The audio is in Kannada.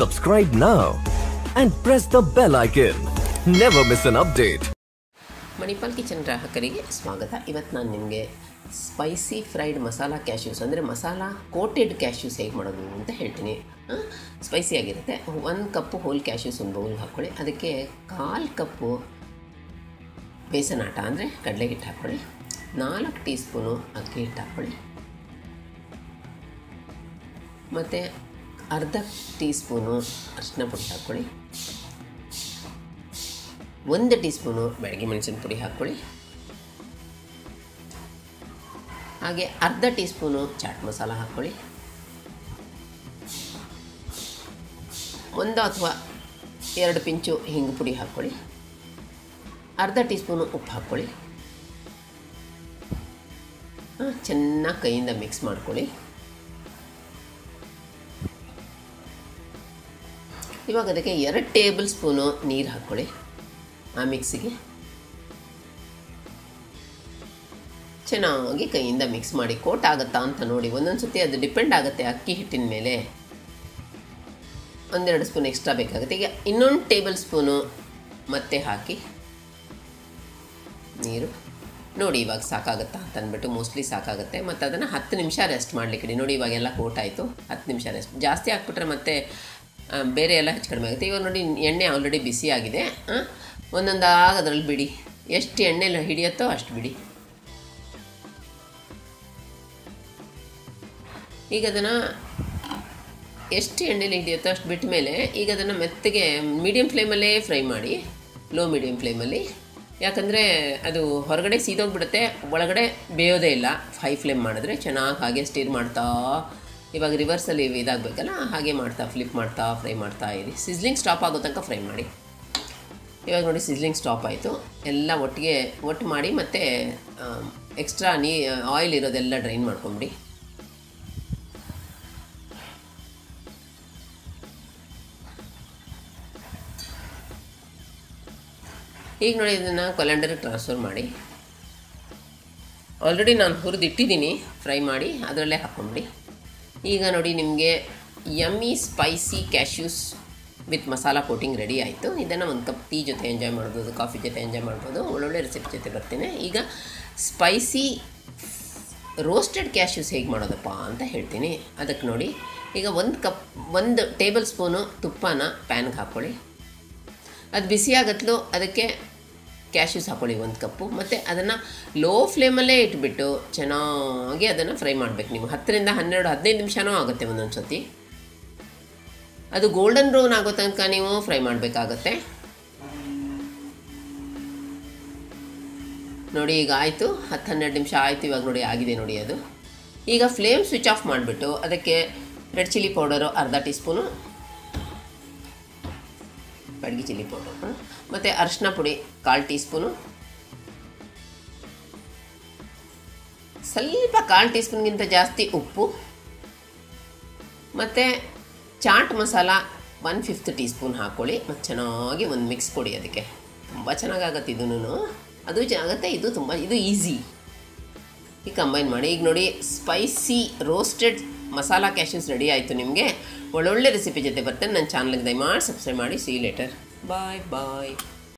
Subscribe now and press the bell icon. Never miss an update. Manipal kitchen ಗ್ರಾಹಕರಿಗೆ ಸ್ವಾಗತ ಇವತ್ತು ನಾನು ನಿಮಗೆ ಸ್ಪೈಸಿ ಫ್ರೈಡ್ ಮಸಾಲ ಕ್ಯಾಶ್ಯೂಸ್ ಅಂದರೆ ಮಸಾಲ ಕೋಟೆಡ್ ಕ್ಯಾಶ್ಯೂಸ್ ಹೇಗೆ ಮಾಡೋದು ಅಂತ ಹೇಳ್ತೀನಿ ಸ್ಪೈಸಿ ಆಗಿರುತ್ತೆ ಒಂದು ಕಪ್ಪು ಹೋಲ್ ಕ್ಯಾಶ್ಯೂಸ್ ಒಂದು ಬೌಲ್ಗೆ ಹಾಕ್ಕೊಳ್ಳಿ ಅದಕ್ಕೆ ಕಾಲು ಕಪ್ಪು ಬೇಸನ್ ಆಟ ಅಂದರೆ ಕಡಲೆ ಹಿಟ್ಟು ಹಾಕ್ಕೊಳ್ಳಿ ನಾಲ್ಕು ಟೀ ಸ್ಪೂನು ಅಕ್ಕಿ ಹಿಟ್ಟು ಹಾಕ್ಕೊಳ್ಳಿ ಮತ್ತು ಅರ್ಧ ಟೀ ಸ್ಪೂನು ಅರಿಶಿನ ಪುಡಿ ಹಾಕ್ಕೊಳ್ಳಿ ಒಂದು ಟೀ ಸ್ಪೂನು ಬೆಳಗ್ಗೆ ಮೆಣಸಿನ ಪುಡಿ ಹಾಕ್ಕೊಳ್ಳಿ ಹಾಗೆ ಅರ್ಧ ಟೀ ಸ್ಪೂನು ಚಾಟ್ ಮಸಾಲ ಹಾಕ್ಕೊಳ್ಳಿ ಒಂದು ಅಥವಾ ಎರಡು ಪಿಂಚು ಹಿಂಗು ಪುಡಿ ಹಾಕ್ಕೊಳ್ಳಿ ಅರ್ಧ ಟೀ ಸ್ಪೂನು ಉಪ್ಪು ಹಾಕ್ಕೊಳ್ಳಿ ಚೆನ್ನಾಗಿ ಕೈಯಿಂದ ಮಿಕ್ಸ್ ಮಾಡ್ಕೊಳ್ಳಿ ಇವಾಗ ಅದಕ್ಕೆ ಎರಡು ಟೇಬಲ್ ಸ್ಪೂನು ನೀರು ಹಾಕ್ಕೊಳ್ಳಿ ಆ ಮಿಕ್ಸಿಗೆ ಚೆನ್ನಾಗಿ ಕೈಯಿಂದ ಮಿಕ್ಸ್ ಮಾಡಿ ಕೋಟ್ ಆಗುತ್ತಾ ಅಂತ ನೋಡಿ ಒಂದೊಂದು ಸತಿ ಅದು ಡಿಪೆಂಡ್ ಆಗುತ್ತೆ ಅಕ್ಕಿ ಹಿಟ್ಟಿನ ಮೇಲೆ ಒಂದೆರಡು ಸ್ಪೂನ್ ಎಕ್ಸ್ಟ್ರಾ ಬೇಕಾಗುತ್ತೆ ಈಗ ಇನ್ನೊಂದು ಟೇಬಲ್ ಸ್ಪೂನು ಮತ್ತೆ ಹಾಕಿ ನೀರು ನೋಡಿ ಇವಾಗ ಸಾಕಾಗುತ್ತಾ ಅಂತ ಅಂದ್ಬಿಟ್ಟು ಮೋಸ್ಟ್ಲಿ ಸಾಕಾಗುತ್ತೆ ಮತ್ತು ಅದನ್ನು ಹತ್ತು ನಿಮಿಷ ರೆಸ್ಟ್ ಮಾಡಲಿಕ್ಕೆ ನೋಡಿ ಇವಾಗೆಲ್ಲ ಕೋಟ್ ಆಯಿತು ಹತ್ತು ನಿಮಿಷ ರೆಸ್ಟ್ ಜಾಸ್ತಿ ಹಾಕ್ಬಿಟ್ರೆ ಮತ್ತೆ ಆ, ಬೇರೆ ಎಲ್ಲ ಹೆಚ್ಚು ಕಡಿಮೆ ಆಗುತ್ತೆ ಇವಾಗ ನೋಡಿ ಎಣ್ಣೆ ಆಲ್ರೆಡಿ ಬಿಸಿ ಆಗಿದೆ ಆ, ಒಂದೊಂದಾಗಿ ಅದರಲ್ಲಿ ಬಿಡಿ ಎಷ್ಟು ಎಣ್ಣೆ ಹಿಡಿಯುತ್ತೋ ಅಷ್ಟು ಬಿಡಿ ಈಗ ಅದನ್ನು ಎಷ್ಟು ಎಣ್ಣೆಲಿ ಹಿಡಿಯುತ್ತೋ ಅಷ್ಟು ಬಿಟ್ಟ ಮೇಲೆ ಈಗ ಅದನ್ನು ಮೆತ್ತಗೆ ಮೀಡಿಯಮ್ ಫ್ಲೇಮಲ್ಲೇ ಫ್ರೈ ಮಾಡಿ ಲೋ ಮೀಡಿಯಮ್ ಫ್ಲೇಮಲ್ಲಿ ಯಾಕಂದರೆ ಅದು ಹೊರಗಡೆ ಸೀದೋಗ್ಬಿಡುತ್ತೆ ಒಳಗಡೆ ಬೇಯೋದೇ ಇಲ್ಲ ಹೈ ಫ್ಲೇಮ್ ಮಾಡಿದ್ರೆ ಚೆನ್ನಾಗಿ ಹಾಗೆ ಸ್ಟೀರ್ ಮಾಡ್ತಾ ಇವಾಗ ರಿವರ್ಸಲ್ಲಿ ಇದಾಗಬೇಕಲ್ಲ ಹಾಗೆ ಮಾಡ್ತಾ ಫ್ಲಿಪ್ ಮಾಡ್ತಾ ಫ್ರೈ ಮಾಡ್ತಾ ಇರಿ ಸಿಸ್ಲಿಂಗ್ ಸ್ಟಾಪ್ ಆಗೋ ತನಕ ಫ್ರೈ ಮಾಡಿ ಇವಾಗ ನೋಡಿ ಸಿಸ್ಲಿಂಗ್ ಸ್ಟಾಪ್ ಆಯಿತು ಎಲ್ಲ ಒಟ್ಟಿಗೆ ಒಟ್ಟು ಮಾಡಿ ಮತ್ತು ಎಕ್ಸ್ಟ್ರಾ ನೀ ಆಯಿಲ್ ಇರೋದೆಲ್ಲ ಡ್ರೈನ್ ಮಾಡ್ಕೊಂಬಿಡಿ ಈಗ ನೋಡಿ ಇದನ್ನು ಕೊಲೆಂಡರ್ಗೆ ಟ್ರಾನ್ಸ್ಫರ್ ಮಾಡಿ ಆಲ್ರೆಡಿ ನಾನು ಹುರಿದು ಇಟ್ಟಿದ್ದೀನಿ ಫ್ರೈ ಮಾಡಿ ಅದರಲ್ಲೇ ಹಾಕ್ಕೊಂಬಿಡಿ ಈಗ ನೋಡಿ ನಿಮಗೆ yummy spicy cashews with masala coating ready ಆಯಿತು ಇದನ್ನು ಒಂದು ಕಪ್ ಟೀ ಜೊತೆ ಎಂಜಾಯ್ ಮಾಡ್ಬೋದು ಕಾಫಿ ಜೊತೆ ಎಂಜಾಯ್ ಮಾಡ್ಬೋದು ಒಳ್ಳೊಳ್ಳೆ ರೆಸಿಪಿ ಜೊತೆ ಬರ್ತೀನಿ ಈಗ ಸ್ಪೈಸಿ ರೋಸ್ಟೆಡ್ ಕ್ಯಾಶ್ಯೂಸ್ ಹೇಗೆ ಮಾಡೋದಪ್ಪ ಅಂತ ಹೇಳ್ತೀನಿ ಅದಕ್ಕೆ ನೋಡಿ ಈಗ ಒಂದು ಕಪ್ ಒಂದು ಟೇಬಲ್ ಸ್ಪೂನು ತುಪ್ಪನ ಪ್ಯಾನ್ಗೆ ಹಾಕ್ಕೊಳ್ಳಿ ಅದು ಬಿಸಿ ಆಗತ್ಲು ಅದಕ್ಕೆ ಕ್ಯಾಶ್ಯೂಸ್ ಹಾಕ್ಕೊಳ್ಳಿ ಒಂದು ಕಪ್ಪು ಮತ್ತು ಅದನ್ನು ಲೋ ಫ್ಲೇಮಲ್ಲೇ ಇಟ್ಬಿಟ್ಟು ಚೆನ್ನಾಗಿ ಅದನ್ನು ಫ್ರೈ ಮಾಡಬೇಕು ನೀವು ಹತ್ತರಿಂದ ಹನ್ನೆರಡು ಹದಿನೈದು ನಿಮಿಷನೂ ಆಗುತ್ತೆ ಒಂದೊಂದು ಸತಿ ಅದು ಗೋಲ್ಡನ್ ಬ್ರೌನ್ ಆಗೋ ತನಕ ನೀವು ಫ್ರೈ ಮಾಡಬೇಕಾಗತ್ತೆ ನೋಡಿ ಈಗ ಆಯಿತು ಹತ್ತು ಹನ್ನೆರಡು ನಿಮಿಷ ಆಯಿತು ಇವಾಗ ನೋಡಿ ಆಗಿದೆ ನೋಡಿ ಅದು ಈಗ ಫ್ಲೇಮ್ ಸ್ವಿಚ್ ಆಫ್ ಮಾಡಿಬಿಟ್ಟು ಅದಕ್ಕೆ ರೆಡ್ ಚಿಲ್ಲಿ ಪೌಡರು ಅರ್ಧ teaspoon Byadgi chilli powder ಮತ್ತು ಅರಿಶಿನ ಪುಡಿ ಕಾಲು ಟೀ ಸ್ಪೂನು ಸ್ವಲ್ಪ ಕಾಲು ಟೀ ಸ್ಪೂನ್ಗಿಂತ ಜಾಸ್ತಿ ಉಪ್ಪು ಮತ್ತು chaat masala one fifth teaspoon ಹಾಕ್ಕೊಳ್ಳಿ ಮತ್ತು ಚೆನ್ನಾಗಿ ಒಂದು ಮಿಕ್ಸ್ ಕೊಡಿ ಅದಕ್ಕೆ ತುಂಬ ಚೆನ್ನಾಗಾಗತ್ತೆ ಇದೂ ಅದು ಚೆನ್ನಾಗತ್ತೆ ಇದು ತುಂಬ ಇದು ಈಸಿ ಈಗ ಕಂಬೈನ್ ಮಾಡಿ ಈಗ ನೋಡಿ spicy roasted masala cashews ready ಆಯಿತು ನಿಮಗೆ ಒಳ್ಳೊಳ್ಳೆ ರೆಸಿಪಿ ಜೊತೆ ಬರ್ತೇನೆ ನನ್ನ ಚಾನಲ್ಗೆ ದಯಮಾಡಿ ಸಬ್ಸ್ಕ್ರೈಬ್ ಮಾಡಿ ಸಿ ಲೇಟರ್ ಬಾಯ್ ಬಾಯ್